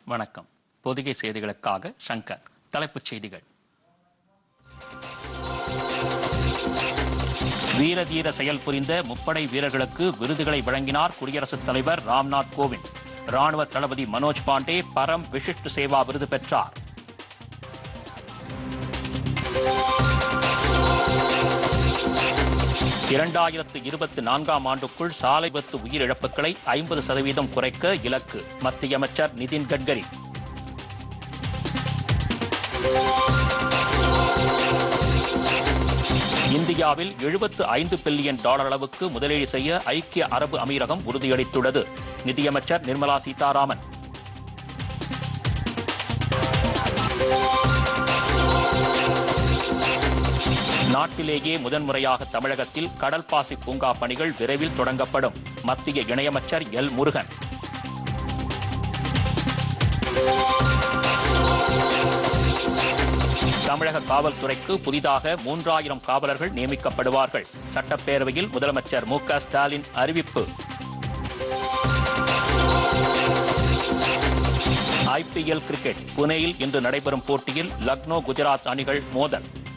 வணக்கம் பொதிகை செய்திகளுக்காக சங்கர் தலைப்புச் செய்திகள் வீர தீர செயல் புரிந்த முப்படை வீரர்களுக்கு விருதுகளை வழங்கினார் குடியரசுத் தலைவர் ராம்நாத் கோவிந்த் ராணுவ தளபதி மனோஜ் பாண்டே பரம் விசிஷ்ட் சேவா விருது பெற்றார் இரண்டாயிரத்து இருபத்தி நான்காம் ஆண்டுக்குள் சாலை விபத்து உயிரிழப்புகளை ஐம்பது சதவீதம் குறைக்க இலக்கு மத்திய அமைச்சர் நிதின் கட்கரி இந்தியாவில் எழுபத்து ஐந்து பில்லியன் டாலர் அளவுக்கு முதலீடு செய்ய ஐக்கிய அரபு அமீரகம் உறுதியளித்துள்ளது நிதியமைச்சர் நிர்மலா சீதாராமன் நாட்டிலேயே முதன்முறையாக தமிழகத்தில் கடல் பாசி பூங்கா பணிகள் விரைவில் தொடங்கப்படும் மத்திய இணையமைச்சர் எல் முருகன் தமிழக காவல்துறைக்கு புதிதாக மூன்றாயிரம் காவலர்கள் நியமிக்கப்படுவார்கள் சட்டப்பேரவையில் முதலமைச்சர் மு க ஸ்டாலின் அறிவிப்பு ஐபிஎல் கிரிக்கெட் புனேயில் இன்று நடைபெறும் போட்டியில் லக்னோ குஜராத் அணிகள் மோதல்